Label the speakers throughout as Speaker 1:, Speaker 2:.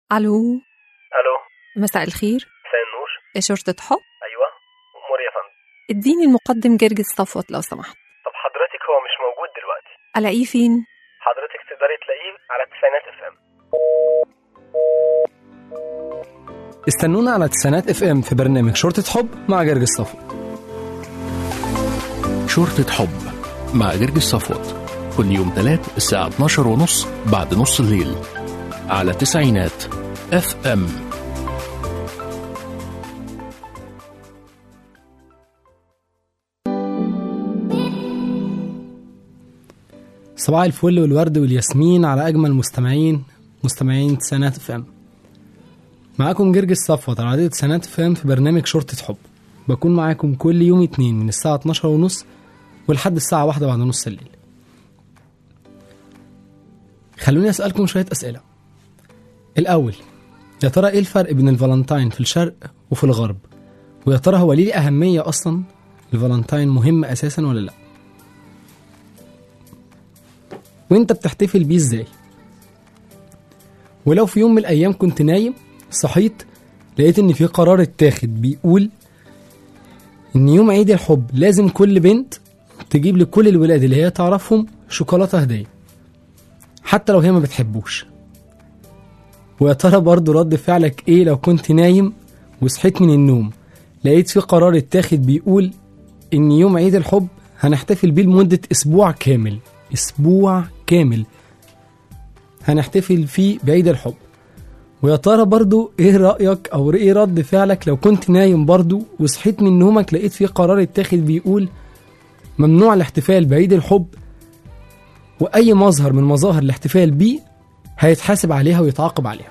Speaker 1: الو
Speaker 2: الو
Speaker 1: مساء الخير
Speaker 2: مساء النور
Speaker 1: شرطة حب
Speaker 2: ايوه امور يا فندم
Speaker 1: اديني المقدم جرجس صفوت لو سمحت
Speaker 2: طب حضرتك هو مش موجود دلوقتي
Speaker 1: الاقيه فين
Speaker 2: حضرتك تقدري تلاقيه على التسعينات اف ام
Speaker 3: استنونا على تسعينات اف ام في برنامج شرطة حب مع جرجس صفوت
Speaker 4: شرطة حب مع جرجس صفوت كل يوم تلات الساعة 12 ونص بعد نص الليل على تسعينات اف ام
Speaker 3: صباح الفل والورد والياسمين على اجمل مستمعين مستمعين تسعينات اف ام معاكم جرجس صفوت على عدد تسعينات اف ام في برنامج شرطة حب بكون معاكم كل يوم اتنين من الساعة 12 ونص ولحد الساعة واحدة بعد نص الليل خلوني أسألكم شوية أسئلة الأول يا ترى إيه الفرق بين الفالنتاين في الشرق وفي الغرب ويا ترى هو ليه أهمية أصلا الفالنتاين مهم أساسا ولا لأ وانت بتحتفل بيه ازاي ولو في يوم من الايام كنت نايم صحيت لقيت ان في قرار اتاخد بيقول ان يوم عيد الحب لازم كل بنت تجيب لكل الولاد اللي هي تعرفهم شوكولاته هديه حتى لو هي ما بتحبوش ويا ترى برضه رد فعلك ايه لو كنت نايم وصحيت من النوم لقيت في قرار اتاخد بيقول ان يوم عيد الحب هنحتفل بيه لمده اسبوع كامل اسبوع كامل هنحتفل فيه بعيد الحب ويا ترى برضو ايه رأيك او ايه رد فعلك لو كنت نايم برضو وصحيت من نومك لقيت فيه قرار اتاخد بيقول ممنوع الاحتفال بعيد الحب واي مظهر من مظاهر الاحتفال بيه هيتحاسب عليها ويتعاقب عليها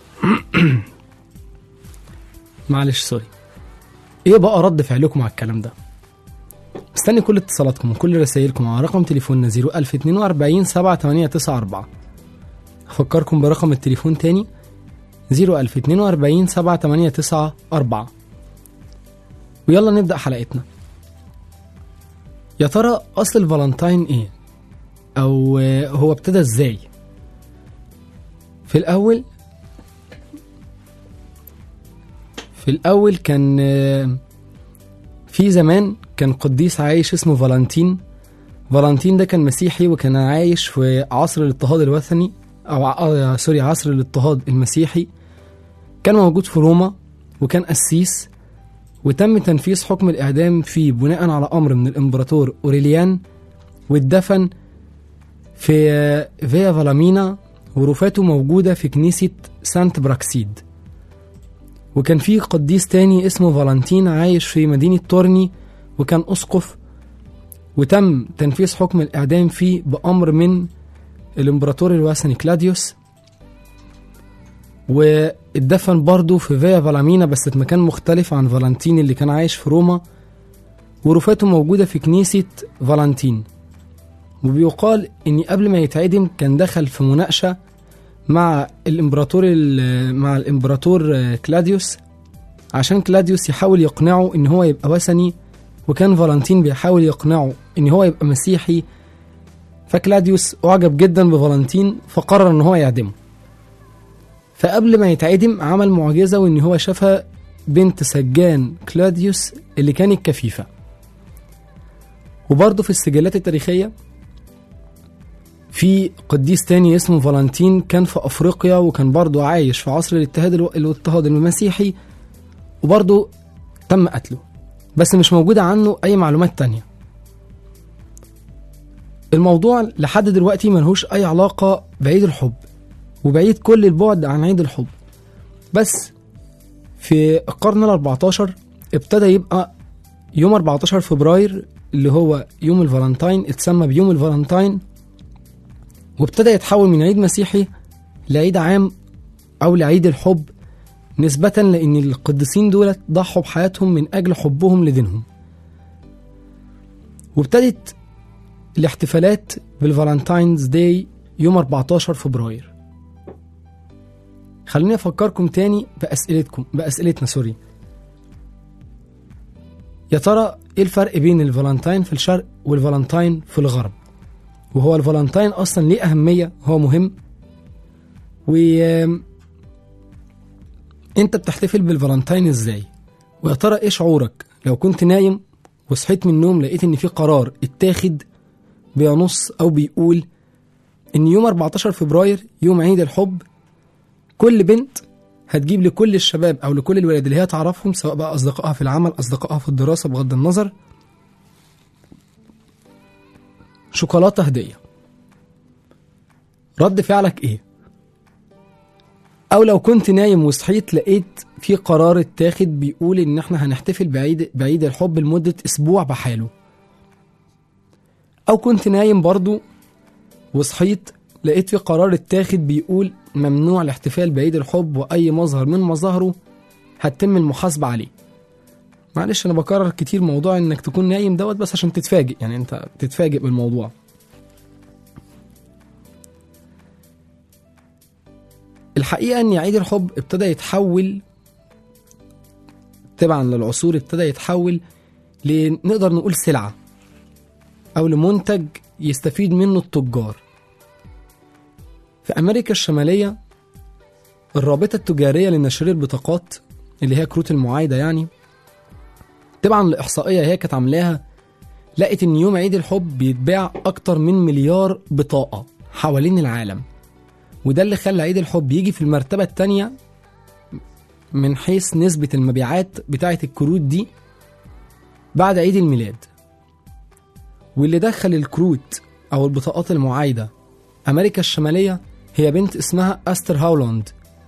Speaker 3: معلش سوري ايه بقى رد فعلكم على الكلام ده مستني كل اتصالاتكم وكل رسائلكم على رقم تليفوننا 01042 7894 أفكركم برقم التليفون تاني 01042 7894 ويلا نبدأ حلقتنا يا ترى أصل الفالنتاين إيه؟ أو آه، هو ابتدى إزاي؟ في الأول في الأول كان آه، في زمان كان قديس عايش اسمه فالنتين فالنتين ده كان مسيحي وكان عايش في عصر الاضطهاد الوثني او ع- آه سوري عصر الاضطهاد المسيحي كان موجود في روما وكان قسيس وتم تنفيذ حكم الاعدام فيه بناء على امر من الامبراطور اوريليان واتدفن في آه، فيا فالامينا ورفاته موجوده في كنيسه سانت براكسيد وكان في قديس تاني اسمه فالنتين عايش في مدينة تورني وكان أسقف وتم تنفيذ حكم الإعدام فيه بأمر من الإمبراطور الوثني كلاديوس واتدفن برضه في فيا فالامينا بس في مكان مختلف عن فالنتين اللي كان عايش في روما ورفاته موجودة في كنيسة فالنتين وبيقال إن قبل ما يتعدم كان دخل في مناقشة مع الامبراطور ال- مع الامبراطور آه، كلاديوس عشان كلاديوس يحاول يقنعه ان هو يبقى وثني وكان فالنتين بيحاول يقنعه ان هو يبقى مسيحي فكلاديوس اعجب جدا بفالنتين فقرر ان هو يعدمه فقبل ما يتعدم عمل معجزه وان هو شافها بنت سجان كلاديوس اللي كانت كفيفه وبرضه في السجلات التاريخيه في قديس تاني اسمه فالنتين كان في افريقيا وكان برضه عايش في عصر الاتحاد الو- الاضطهاد المسيحي وبرضه تم قتله بس مش موجودة عنه أي معلومات تانية الموضوع لحد دلوقتي ملهوش أي علاقة بعيد الحب وبعيد كل البعد عن عيد الحب بس في القرن الأربعتاشر ابتدى يبقى يوم 14 فبراير اللي هو يوم الفالنتاين اتسمى بيوم الفالنتاين وابتدى يتحول من عيد مسيحي لعيد عام أو لعيد الحب نسبة لأن القديسين دول ضحوا بحياتهم من أجل حبهم لدينهم وابتدت الاحتفالات بالفالنتاينز داي يوم 14 فبراير خليني أفكركم تاني بأسئلتكم بأسئلتنا سوري يا ترى ايه الفرق بين الفالنتاين في الشرق والفالنتاين في الغرب وهو الفالنتاين اصلا ليه اهميه هو مهم و انت بتحتفل بالفالنتاين ازاي ويا ترى ايه شعورك لو كنت نايم وصحيت من النوم لقيت ان في قرار اتاخد بينص او بيقول ان يوم 14 فبراير يوم عيد الحب كل بنت هتجيب لكل الشباب او لكل الولاد اللي هي تعرفهم سواء بقى اصدقائها في العمل اصدقائها في الدراسه بغض النظر شوكولاته هديه رد فعلك ايه او لو كنت نايم وصحيت لقيت في قرار اتاخد بيقول ان احنا هنحتفل بعيد بعيد الحب لمده اسبوع بحاله او كنت نايم برضو وصحيت لقيت في قرار اتاخد بيقول ممنوع الاحتفال بعيد الحب واي مظهر من مظاهره هتتم المحاسبه عليه معلش انا بكرر كتير موضوع انك تكون نايم دوت بس عشان تتفاجئ يعني انت تتفاجئ بالموضوع الحقيقه ان عيد الحب ابتدى يتحول تبعا للعصور ابتدى يتحول لنقدر نقول سلعه او لمنتج يستفيد منه التجار في امريكا الشماليه الرابطه التجاريه لنشر البطاقات اللي هي كروت المعايده يعني طبعا الاحصائيه هي كانت عاملاها لقت ان يوم عيد الحب بيتباع اكتر من مليار بطاقه حوالين العالم وده اللي خلى عيد الحب يجي في المرتبه الثانيه من حيث نسبه المبيعات بتاعه الكروت دي بعد عيد الميلاد واللي دخل الكروت او البطاقات المعايده امريكا الشماليه هي بنت اسمها استر هاولاند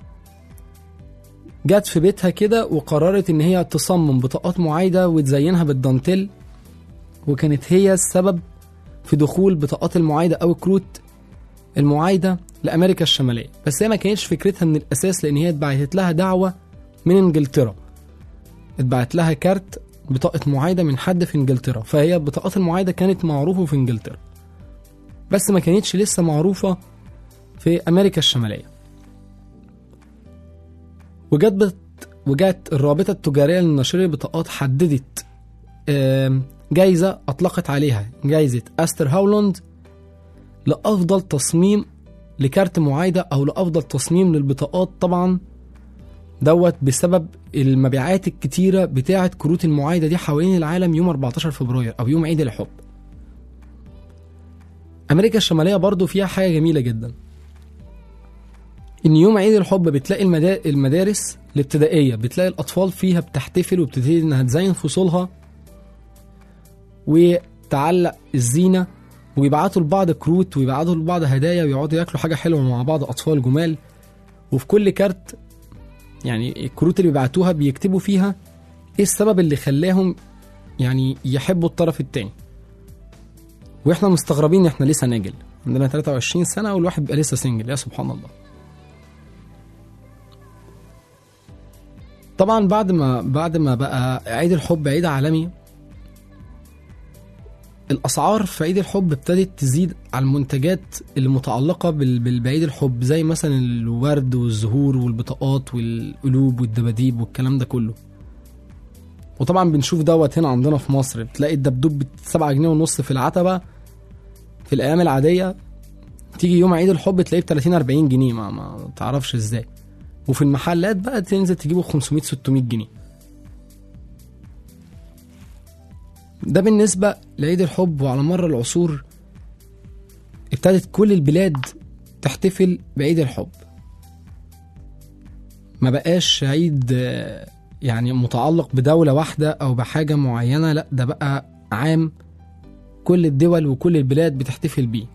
Speaker 3: جت في بيتها كده وقررت ان هي تصمم بطاقات معايده وتزينها بالدانتيل وكانت هي السبب في دخول بطاقات المعايده او كروت المعايده لامريكا الشماليه بس هي ما كانتش فكرتها من الاساس لان هي اتبعتت لها دعوه من انجلترا اتبعت لها كارت بطاقه معايده من حد في انجلترا فهي البطاقات المعايده كانت معروفه في انجلترا بس ما كانتش لسه معروفه في امريكا الشماليه وجت بت... وجت الرابطه التجاريه لنشر البطاقات حددت آم، جايزه اطلقت عليها جايزه استر هاولاند لافضل تصميم لكارت معايده او لافضل تصميم للبطاقات طبعا دوت بسبب المبيعات الكتيره بتاعه كروت المعايده دي حوالين العالم يوم 14 فبراير او يوم عيد الحب امريكا الشماليه برضو فيها حاجه جميله جدا ان يوم عيد الحب بتلاقي المدا- المدارس الابتدائيه بتلاقي الاطفال فيها بتحتفل وبتبتدي انها تزين فصولها وتعلق الزينه ويبعتوا لبعض كروت ويبعتوا لبعض هدايا ويقعدوا ياكلوا حاجه حلوه مع بعض اطفال جمال وفي كل كارت يعني الكروت اللي بيبعتوها بيكتبوا فيها ايه السبب اللي خلاهم يعني يحبوا الطرف التاني واحنا مستغربين احنا لسه ناجل عندنا 23 سنه والواحد بيبقى لسه سنجل يا سبحان الله طبعا بعد ما بعد ما بقى عيد الحب عيد عالمي الاسعار في عيد الحب ابتدت تزيد على المنتجات اللي متعلقه بال- بال- بعيد الحب زي مثلا الورد والزهور والبطاقات والقلوب والدباديب والكلام ده كله وطبعا بنشوف دوت هنا عندنا في مصر بتلاقي الدبدوب ب 7 جنيه ونص في العتبه في الايام العاديه تيجي يوم عيد الحب تلاقيه ب 30 40 جنيه ما, ما تعرفش ازاي وفي المحلات بقى تنزل تجيبه 500 600 جنيه ده بالنسبة لعيد الحب وعلى مر العصور ابتدت كل البلاد تحتفل بعيد الحب ما بقاش عيد آه، يعني متعلق بدولة واحدة أو بحاجة معينة لا ده بقى عام كل الدول وكل البلاد بتحتفل بيه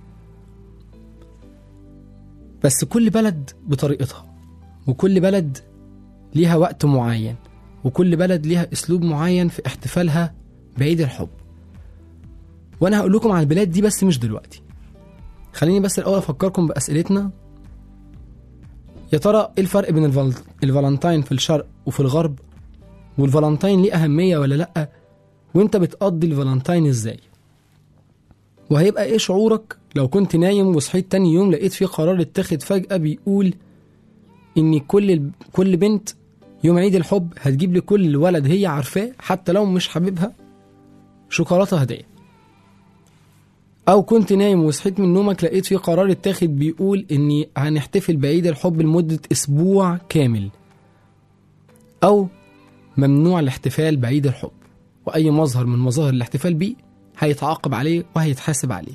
Speaker 3: بس كل بلد بطريقتها وكل بلد ليها وقت معين وكل بلد ليها اسلوب معين في احتفالها بعيد الحب وانا هقول لكم على البلاد دي بس مش دلوقتي خليني بس الاول افكركم باسئلتنا يا ترى ايه الفرق بين الفال... الفالنتاين في الشرق وفي الغرب والفالنتاين ليه اهميه ولا لا وانت بتقضي الفالنتاين ازاي وهيبقى ايه شعورك لو كنت نايم وصحيت تاني يوم لقيت في قرار اتخذ فجاه بيقول ان كل كل بنت يوم عيد الحب هتجيب لكل ولد هي عارفاه حتى لو مش حبيبها شوكولاته هديه او كنت نايم وصحيت من نومك لقيت في قرار اتاخد بيقول اني هنحتفل بعيد الحب لمده اسبوع كامل أو ممنوع الاحتفال بعيد الحب وأي مظهر من مظاهر الاحتفال بيه هيتعاقب عليه وهيتحاسب عليه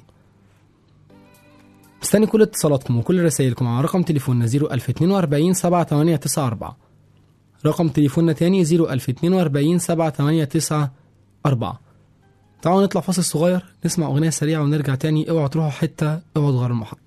Speaker 3: مستني كل اتصالاتكم وكل رسائلكم على رقم تليفوننا 01042 7894 رقم تليفوننا تاني 01042 7894 تعالوا نطلع فاصل صغير نسمع أغنية سريعة ونرجع تاني اوعوا تروحوا حتة اوعوا تغيروا المحطة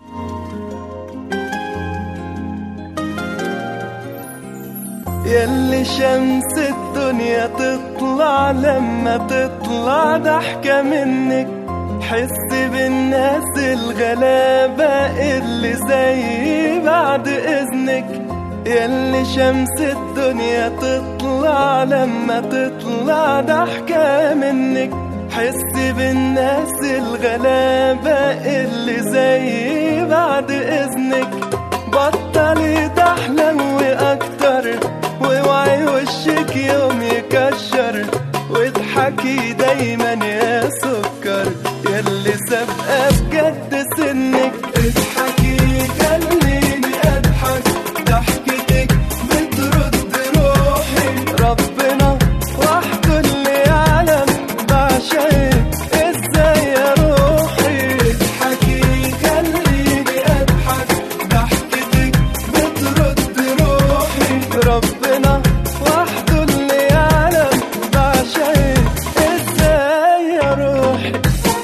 Speaker 5: يلي شمس الدنيا تطلع لما تطلع ضحكة منك حس بالناس الغلابة اللي زي بعد إذنك يلي شمس الدنيا تطلع لما تطلع ضحكة منك حس بالناس الغلابة اللي زي بعد إذنك بطلي تحلوي أكتر واوعي وشك يوم يكشر واضحكي دايما يا سكر يلي سابقة بجد سنك اضحكي خليني اضحك ضحكتك بترد روحي ربنا وحده اللي يعلم بعشقك ازاي يا روحي اضحكي خليني اضحك ضحكتك بترد روحي ربنا وحده اللي يعلم بعشقك ازاي يا روحي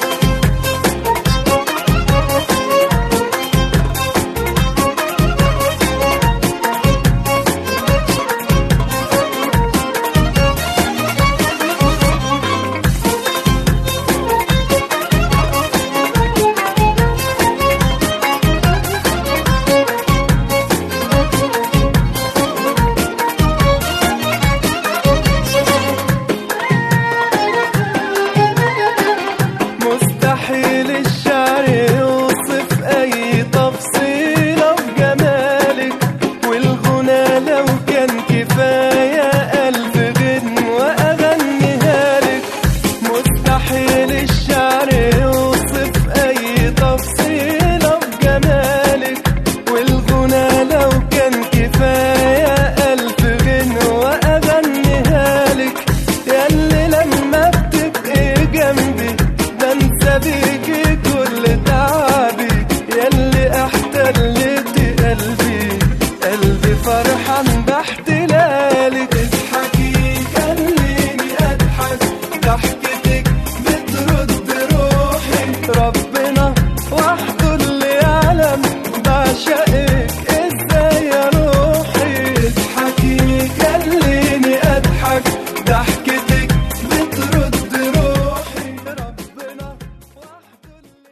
Speaker 5: مستحيل الشعر يوصف اي تفصيلة في جمالك والغنى لو كان كفاية ألف غنوة أغنيها لك مستحيل الشعر يوصف أي تفصيلة في جمالك والغنى لو كان كفاية ألف غنوة أغنيها لك ياللي لما بتبقي جنبي بنسى بيكي كل تعبي ياللي احتلتي قلبي قلبي فرحان باحتلالك اضحكي خليني اضحك ضحكتك بترد روحي ربنا وحده اللي يعلم بعشقك ازاي يا روحي اضحكي خليني اضحك ضحكتك بترد روحي ربنا وحده اللي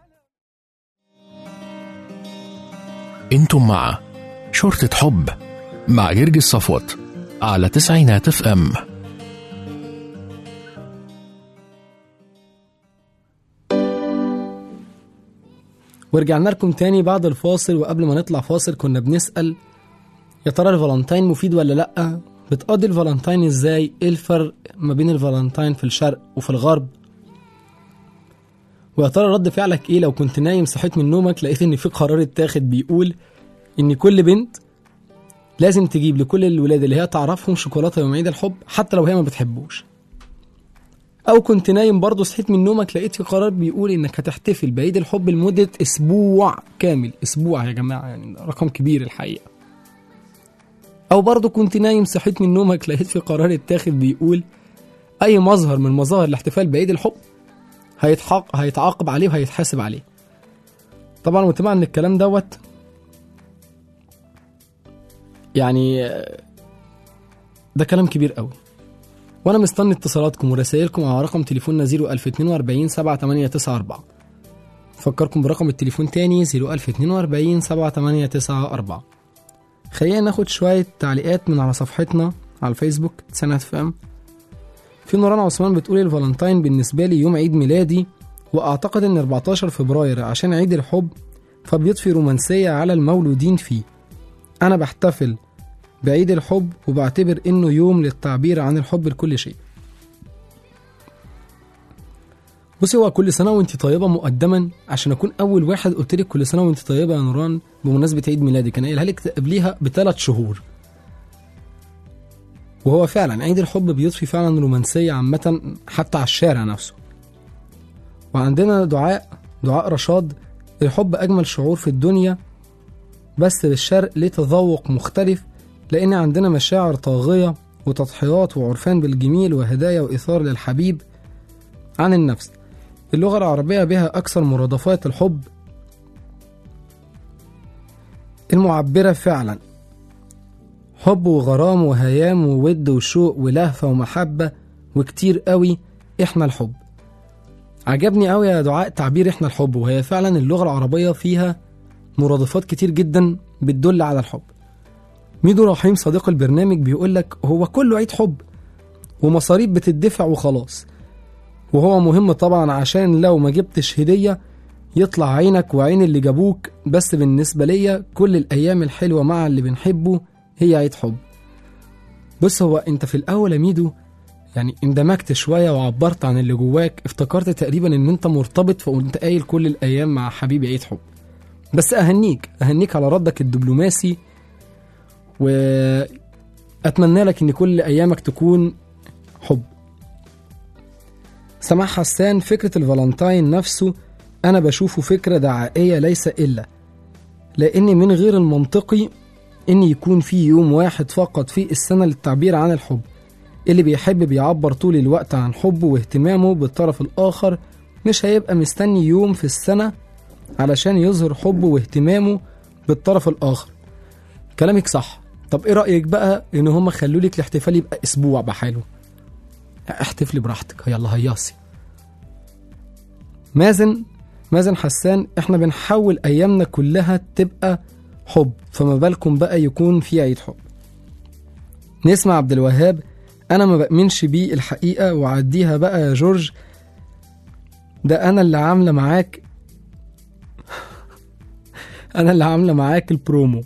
Speaker 4: انتم مع شرطة حب مع جرجس صفوت على تسعينات اف ام
Speaker 3: ورجعنا لكم تاني بعد الفاصل وقبل ما نطلع فاصل كنا بنسأل يا ترى الفالنتين مفيد ولا لأ بتقضي الفالنتين ازاي ايه الفرق ما بين الفالنتين في الشرق وفي الغرب ويا ترى رد فعلك ايه لو كنت نايم صحيت من نومك لقيت ان في قرار اتاخد بيقول ان كل بنت لازم تجيب لكل الولاد اللي هي تعرفهم شوكولاته يوم عيد الحب حتى لو هي ما بتحبوش او كنت نايم برضه صحيت من نومك لقيت في قرار بيقول انك هتحتفل بعيد الحب لمده اسبوع كامل اسبوع يا جماعه يعني ده رقم كبير الحقيقه او برضه كنت نايم صحيت من نومك لقيت في قرار اتاخد بيقول اي مظهر من مظاهر الاحتفال بعيد الحب هيتحق... هيتعاقب عليه وهيتحاسب عليه طبعا وتبع ان الكلام دوت يعني آه، ده كلام كبير قوي وانا مستني اتصالاتكم ورسائلكم على رقم تليفوننا 01042 7894 فكركم برقم التليفون تاني 01042 7894 خلينا ناخد شوية تعليقات من على صفحتنا على الفيسبوك سنة اف ام في نوران عثمان بتقول الفالنتين بالنسبة لي يوم عيد ميلادي وأعتقد إن 14 فبراير عشان عيد الحب فبيضفي رومانسية على المولودين فيه أنا بحتفل بعيد الحب وبعتبر إنه يوم للتعبير عن الحب لكل شيء بصي هو كل سنة وانت طيبة مقدما عشان أكون أول واحد قلت لك كل سنة وانت طيبة يا نوران بمناسبة عيد ميلادك أنا قايلها لك قبليها بثلاث شهور وهو فعلا عيد الحب بيضفي فعلا رومانسية عامة حتى على الشارع نفسه وعندنا دعاء دعاء رشاد الحب أجمل شعور في الدنيا بس بالشرق ليه تذوق مختلف لأن عندنا مشاعر طاغية وتضحيات وعرفان بالجميل وهدايا وإثار للحبيب عن النفس اللغة العربية بها أكثر مرادفات الحب المعبرة فعلا حب وغرام وهيام وود وشوق ولهفة ومحبة وكتير قوي إحنا الحب عجبني قوي يا دعاء تعبير إحنا الحب وهي فعلا اللغة العربية فيها مرادفات كتير جدا بتدل على الحب ميدو رحيم صديق البرنامج بيقول لك هو كله عيد حب ومصاريف بتدفع وخلاص وهو مهم طبعا عشان لو ما جبتش هدية يطلع عينك وعين اللي جابوك بس بالنسبة ليا كل الأيام الحلوة مع اللي بنحبه هي عيد حب بص هو انت في الأول يا ميدو يعني اندمجت شوية وعبرت عن اللي جواك افتكرت تقريبا ان انت مرتبط فقلت قايل كل الأيام مع حبيبي عيد حب بس أهنيك أهنيك على ردك الدبلوماسي وأتمنى لك إن كل أيامك تكون حب سماح حسان فكرة الفالنتاين نفسه أنا بشوفه فكرة دعائية ليس إلا لأن من غير المنطقي إن يكون في يوم واحد فقط في السنة للتعبير عن الحب اللي بيحب بيعبر طول الوقت عن حبه واهتمامه بالطرف الآخر مش هيبقى مستني يوم في السنة علشان يظهر حبه واهتمامه بالطرف الآخر كلامك صح طب ايه رأيك بقى ان هم خلوا لك الاحتفال يبقى اسبوع بحاله احتفلي براحتك يلا هياصي مازن مازن حسان احنا بنحول ايامنا كلها تبقى حب فما بالكم بقى يكون في عيد حب نسمع عبد الوهاب انا ما بأمنش بيه الحقيقة وعديها بقى يا جورج ده انا اللي عاملة معاك انا اللي عاملة معاك البرومو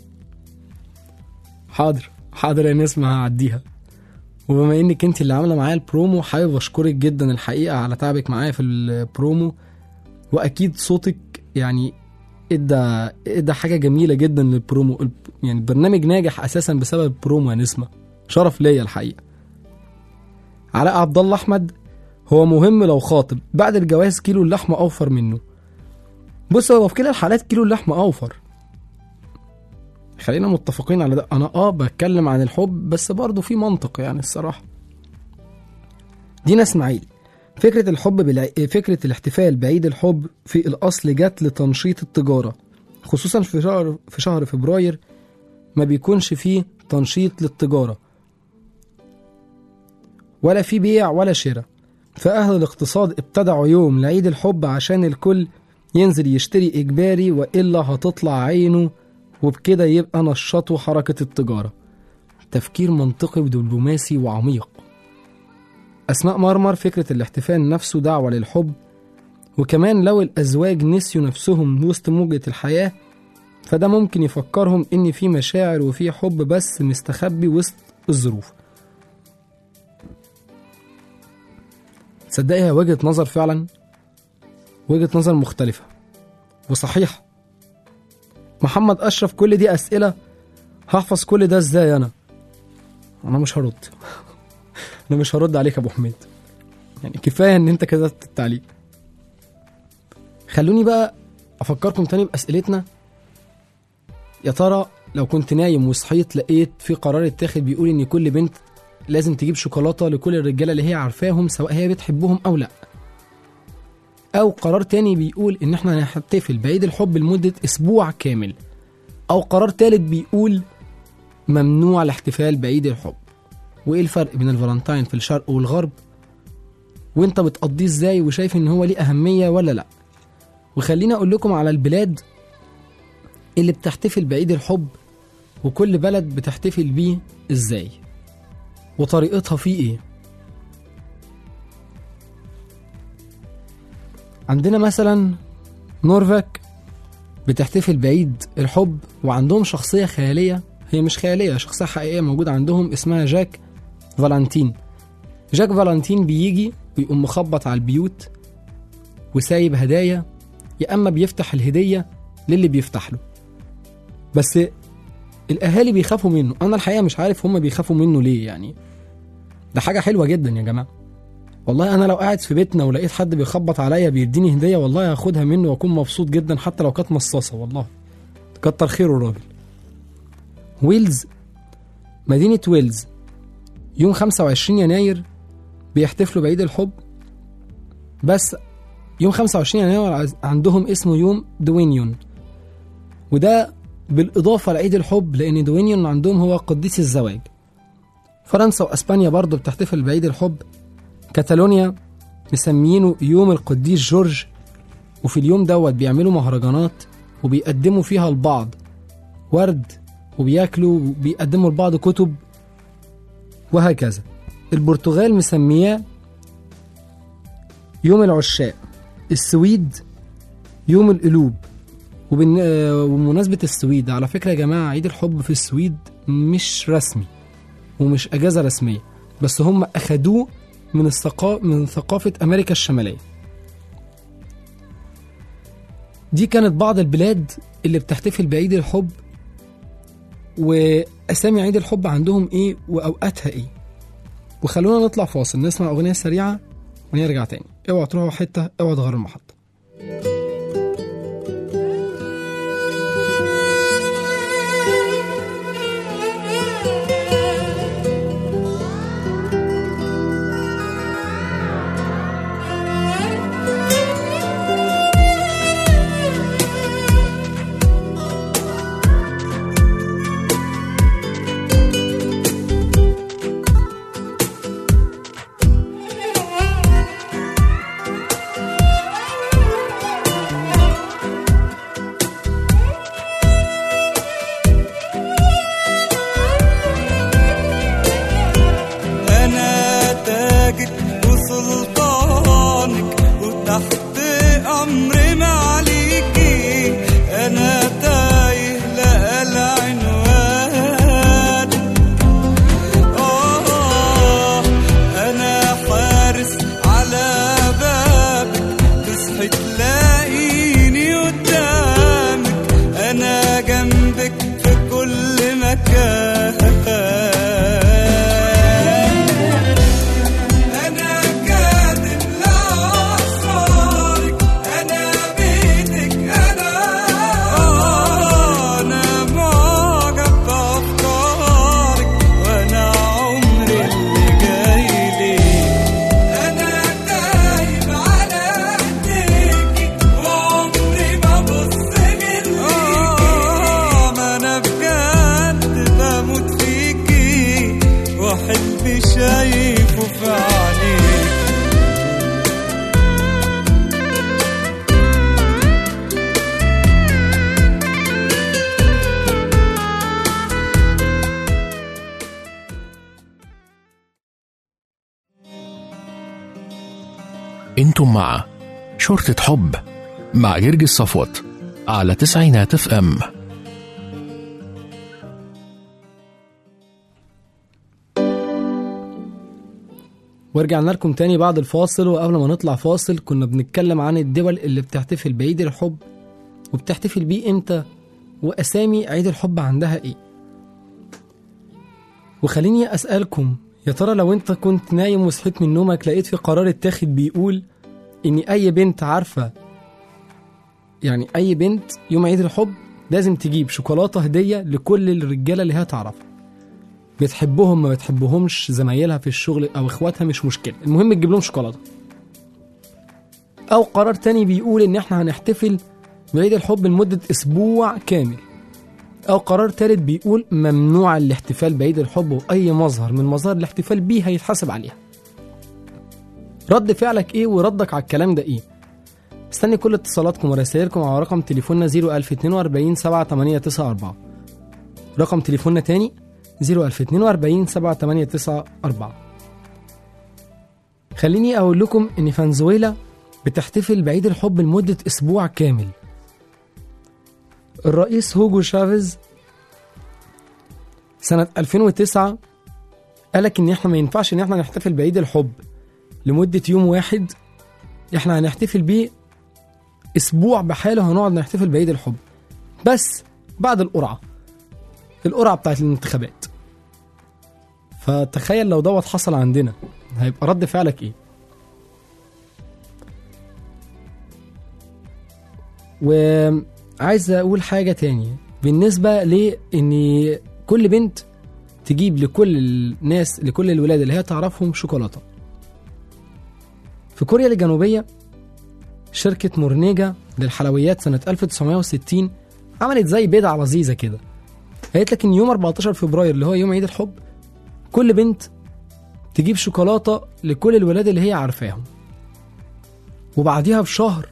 Speaker 3: حاضر حاضر يا نسمة هعديها وبما انك انت اللي عامله معايا البرومو حابب اشكرك جدا الحقيقه على تعبك معايا في البرومو واكيد صوتك يعني ادى ادى حاجه جميله جدا للبرومو الب- يعني البرنامج ناجح اساسا بسبب البرومو يا نسمه شرف ليا الحقيقه علاء عبد الله احمد هو مهم لو خاطب بعد الجواز كيلو اللحمه اوفر منه بص هو في كلا الحالات كيلو اللحمه اوفر خلينا متفقين على ده انا اه بتكلم عن الحب بس برضه في منطق يعني الصراحه دينا اسماعيل فكرة الحب بالع... فكرة الاحتفال بعيد الحب في الأصل جت لتنشيط التجارة خصوصا في شهر في شهر فبراير ما بيكونش فيه تنشيط للتجارة ولا في بيع ولا شراء فأهل الاقتصاد ابتدعوا يوم لعيد الحب عشان الكل ينزل يشتري إجباري وإلا هتطلع عينه وبكده يبقى نشطوا حركة التجارة تفكير منطقي ودبلوماسي وعميق أسماء مرمر فكرة الاحتفال نفسه دعوة للحب وكمان لو الأزواج نسيوا نفسهم وسط موجة الحياة فده ممكن يفكرهم إن في مشاعر وفي حب بس مستخبي وسط الظروف تصدقي هي وجهة نظر فعلا وجهة نظر مختلفة وصحيحة محمد أشرف كل دي أسئلة هحفظ كل ده إزاي أنا أنا مش هرد أنا مش هرد عليك يا أبو حميد يعني كفاية إن أنت كتبت التعليق خلوني بقى أفكركم تاني بأسئلتنا يا ترى لو كنت نايم وصحيت لقيت في قرار اتاخد بيقول إن كل بنت لازم تجيب شوكولاتة لكل الرجالة اللي هي عارفاهم سواء هي بتحبهم أو لأ أو قرار تاني بيقول إن إحنا هنحتفل بعيد الحب لمدة أسبوع كامل أو قرار تالت بيقول ممنوع الاحتفال بعيد الحب وإيه الفرق بين الفالنتاين في الشرق والغرب وإنت بتقضيه إزاي وشايف إن هو ليه أهمية ولا لأ وخليني أقول لكم على البلاد اللي بتحتفل بعيد الحب وكل بلد بتحتفل بيه إزاي وطريقتها فيه إيه عندنا مثلا نورفاك بتحتفل بعيد الحب وعندهم شخصية خيالية هي مش خيالية شخصية حقيقية موجودة عندهم اسمها جاك فالنتين جاك فالنتين بيجي ويقوم مخبط على البيوت وسايب هدايا يا اما بيفتح الهديه للي بيفتح له بس الاهالي بيخافوا منه انا الحقيقه مش عارف هم بيخافوا منه ليه يعني ده حاجه حلوه جدا يا جماعه والله انا لو قاعد في بيتنا ولقيت حد بيخبط عليا بيديني هديه والله هاخدها منه واكون مبسوط جدا حتى لو كانت مصاصه والله كتر خيره الراجل ويلز مدينه ويلز يوم 25 يناير بيحتفلوا بعيد الحب بس يوم 25 يناير عندهم اسمه يوم دوينيون وده بالإضافة لعيد الحب لأن دوينيون عندهم هو قديس الزواج فرنسا وأسبانيا برضو بتحتفل بعيد الحب كاتالونيا مسميينه يوم القديس جورج وفي اليوم دوت بيعملوا مهرجانات وبيقدموا فيها البعض ورد وبياكلوا وبيقدموا لبعض كتب وهكذا البرتغال مسمياه يوم العشاق السويد يوم القلوب وبن... آه، وبمناسبة السويد على فكرة يا جماعة عيد الحب في السويد مش رسمي ومش أجازة رسمية بس هم أخدوه من الثقا... من ثقافة أمريكا الشمالية دي كانت بعض البلاد اللي بتحتفل بعيد الحب وأسامي عيد الحب عندهم إيه وأوقاتها إيه وخلونا نطلع فاصل نسمع أغنية سريعة ونرجع تاني اوعوا تروحوا حتة اوعوا تغيروا المحطة
Speaker 6: أنا تاجك وسلطانك وتحت أمر معليكي أنا تايه لا العنوان آه أنا حارس على بابك تصحي تلاقيني قدامك أنا جنبك في كل مكان أنا كاتب لأسرارك أنا بيتك أنا أنا معجب بأفكارك وأنا عمري اللي جاي ليك أنا تايب على إيديكي وعمري ما بص منيكي ما أنا بجد بموت فيكي وحلمي شايفه في عينيك
Speaker 4: انتم مع شرطة حب مع جرجس صفوت على تسعينات اف ام
Speaker 3: ورجعنا لكم تاني بعد الفاصل وقبل ما نطلع فاصل كنا بنتكلم عن الدول اللي بتحتفل بعيد الحب وبتحتفل بيه امتى واسامي عيد الحب عندها ايه وخليني اسالكم يا ترى لو انت كنت نايم وصحيت من نومك لقيت في قرار اتاخد بيقول ان اي بنت عارفه يعني اي بنت يوم عيد الحب لازم تجيب شوكولاته هديه لكل الرجاله اللي هي تعرفها بتحبهم ما بتحبهمش زمايلها في الشغل او اخواتها مش مشكله المهم تجيب لهم شوكولاته او قرار تاني بيقول ان احنا هنحتفل بعيد الحب لمده اسبوع كامل او قرار تالت بيقول ممنوع الاحتفال بعيد الحب واي مظهر من مظاهر الاحتفال بيه هيتحاسب عليها رد فعلك ايه وردك على الكلام ده ايه استني كل اتصالاتكم ورسائلكم على رقم تليفوننا 01042 7894 رقم تليفوننا تاني 01042 7894 خليني أقول لكم إن فنزويلا بتحتفل بعيد الحب لمدة أسبوع كامل الرئيس هوجو شافيز سنة 2009 قالك إن إحنا ما ينفعش إن إحنا نحتفل بعيد الحب لمدة يوم واحد إحنا هنحتفل بيه أسبوع بحاله هنقعد نحتفل بعيد الحب بس بعد القرعة القرعة بتاعت الانتخابات فتخيل لو دوت حصل عندنا هيبقى رد فعلك ايه وعايز اقول حاجة تانية بالنسبة لان كل بنت تجيب لكل الناس لكل الولاد اللي هي تعرفهم شوكولاتة في كوريا الجنوبية شركة مورنيجا للحلويات سنة 1960 عملت زي بدعة لذيذة كده قالت لك ان يوم 14 فبراير اللي هو يوم عيد الحب كل بنت تجيب شوكولاتة لكل الولاد اللي هي عارفاهم وبعديها بشهر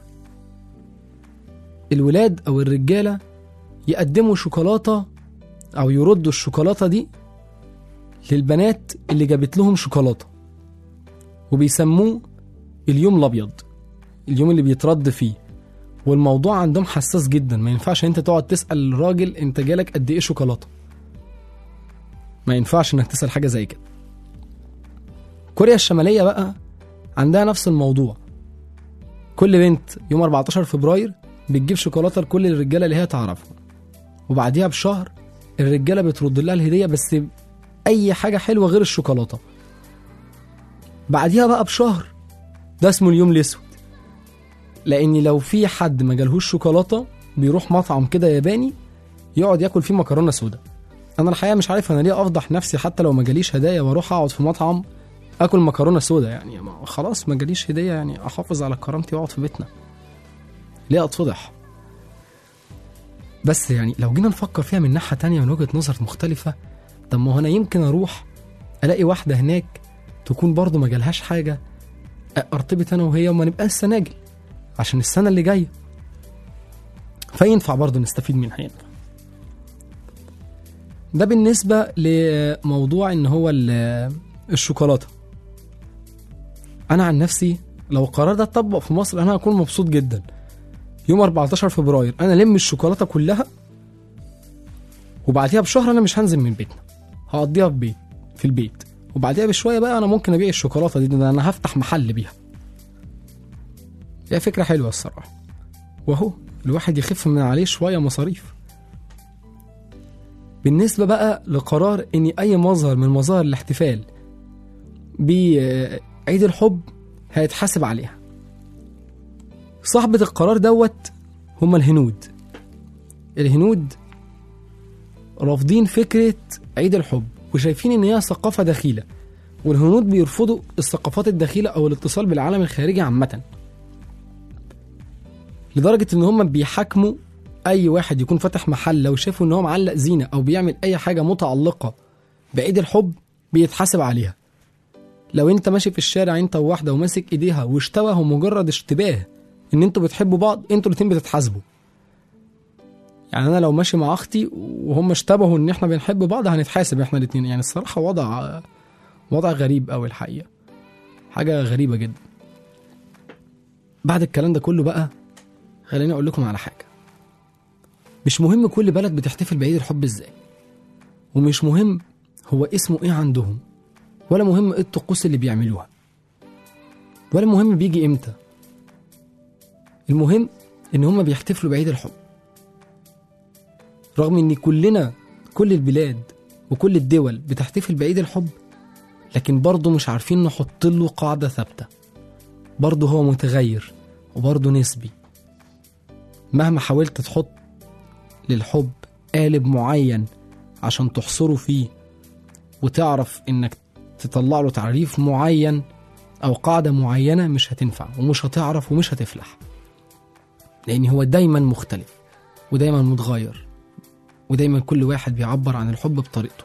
Speaker 3: الولاد او الرجالة يقدموا شوكولاتة او يردوا الشوكولاتة دي للبنات اللي جابت لهم شوكولاتة وبيسموه اليوم الابيض اليوم اللي بيترد فيه والموضوع عندهم حساس جدا ما ينفعش انت تقعد تسال الراجل انت جالك قد ايه شوكولاته ما ينفعش انك تسال حاجه زي كده كوريا الشماليه بقى عندها نفس الموضوع كل بنت يوم 14 فبراير بتجيب شوكولاته لكل الرجاله اللي هي تعرفهم وبعديها بشهر الرجاله بترد لها الهديه بس اي حاجه حلوه غير الشوكولاته بعديها بقى بشهر ده اسمه اليوم الاسود لان لو في حد ما جالهوش شوكولاته بيروح مطعم كده ياباني يقعد ياكل فيه مكرونه سودا انا الحقيقه مش عارف انا ليه افضح نفسي حتى لو ما جاليش هدايا واروح اقعد في مطعم اكل مكرونه سودا يعني ما خلاص ما جاليش هديه يعني احافظ على كرامتي واقعد في بيتنا ليه اتفضح بس يعني لو جينا نفكر فيها من ناحيه تانية من وجهه نظر مختلفه طب ما هو انا يمكن اروح الاقي واحده هناك تكون برضه ما جالهاش حاجه ارتبط انا وهي وما نبقاش سناجل عشان السنه اللي جايه فينفع برضه نستفيد من هينفع ده بالنسبه لموضوع ان هو ال- الشوكولاته انا عن نفسي لو القرار ده اتطبق في مصر انا هكون مبسوط جدا يوم 14 فبراير انا لم الشوكولاته كلها وبعديها بشهر انا مش هنزل من بيتنا هقضيها في بيت في البيت وبعديها بشويه بقى انا ممكن ابيع الشوكولاته دي ده انا هفتح محل بيها هي فكره حلوه الصراحه وهو الواحد يخف من عليه شويه مصاريف بالنسبه بقى لقرار ان اي مظهر من مظاهر الاحتفال بعيد الحب هيتحاسب عليها صاحبة القرار دوت هم الهنود الهنود رافضين فكرة عيد الحب وشايفين ان هي ثقافة دخيلة والهنود بيرفضوا الثقافات الدخيلة او الاتصال بالعالم الخارجي عامة لدرجة ان هم بيحاكموا اي واحد يكون فاتح محل لو شافوا ان هو معلق زينة او بيعمل اي حاجة متعلقة بعيد الحب بيتحاسب عليها لو انت ماشي في الشارع انت وواحدة وماسك ايديها واشتبهوا مجرد اشتباه ان انتوا بتحبوا بعض انتوا الاتنين بتتحاسبوا يعني انا لو ماشي مع اختي وهم اشتبهوا ان احنا بنحب بعض هنتحاسب احنا الاتنين يعني الصراحة وضع وضع غريب قوي الحقيقة حاجة غريبة جدا بعد الكلام ده كله بقى خليني اقول لكم على حاجة مش مهم كل بلد بتحتفل بعيد الحب ازاي ومش مهم هو اسمه ايه عندهم ولا مهم ايه الطقوس اللي بيعملوها ولا مهم بيجي امتى المهم ان هما بيحتفلوا بعيد الحب رغم ان كلنا كل البلاد وكل الدول بتحتفل بعيد الحب لكن برضه مش عارفين نحط له قاعدة ثابتة برضه هو متغير وبرضه نسبي مهما حاولت تحط للحب قالب معين عشان تحصره فيه وتعرف انك تطلع له تعريف معين او قاعدة معينة مش هتنفع ومش هتعرف ومش هتفلح لان هو دايما مختلف ودايما متغير ودايما كل واحد بيعبر عن الحب بطريقته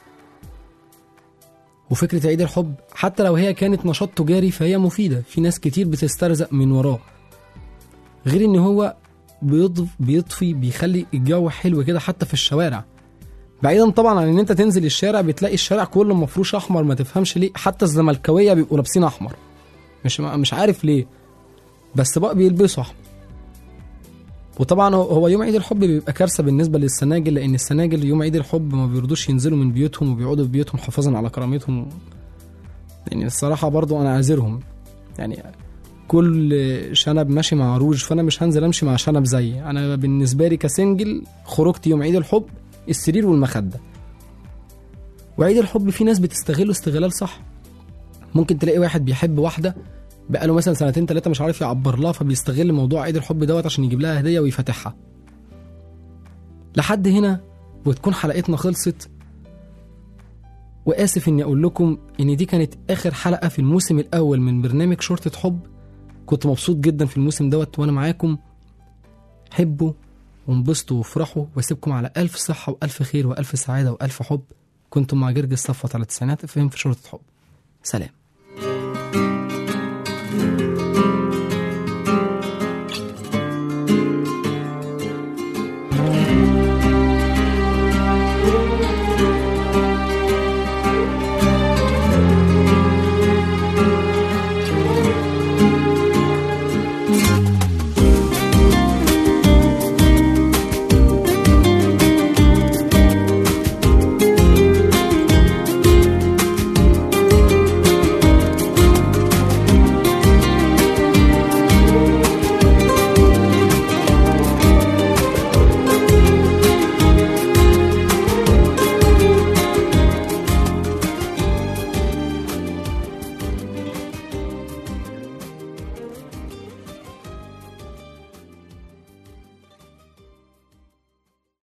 Speaker 3: وفكرة عيد الحب حتى لو هي كانت نشاط تجاري فهي مفيدة في ناس كتير بتسترزق من وراه غير ان هو بيضف بيطفي بيخلي الجو حلو كده حتى في الشوارع بعيدا طبعا عن ان انت تنزل الشارع بتلاقي الشارع كله مفروش احمر ما تفهمش ليه حتى الزملكاويه بيبقوا لابسين احمر مش مش عارف ليه بس بقى بيلبسوا احمر وطبعا هو- هو يوم عيد الحب بيبقى كارثه بالنسبه للسناجل لان السناجل يوم عيد الحب ما بيرضوش ينزلوا من بيوتهم وبيقعدوا في بيوتهم حفاظا على كرامتهم يعني الصراحه برضو انا عاذرهم يعني كل شنب ماشي مع روج فانا مش هنزل امشي مع شنب زيي انا بالنسبه لي كسنجل خروجتي يوم عيد الحب السرير والمخده وعيد الحب في ناس بتستغله استغلال صح ممكن تلاقي واحد بيحب واحده بقاله مثلا سنتين ثلاثه مش عارف يعبر لها فبيستغل موضوع عيد الحب دوت عشان يجيب لها هديه ويفتحها لحد هنا وتكون حلقتنا خلصت واسف اني اقول لكم ان دي كانت اخر حلقه في الموسم الاول من برنامج شرطه حب كنت مبسوط جدا في الموسم دوت وانا معاكم حبوا وانبسطوا وافرحوا واسيبكم على الف صحه والف خير والف سعاده والف حب كنتم مع جرجس صفوت على التسعينات اف ام في شرطه حب سلام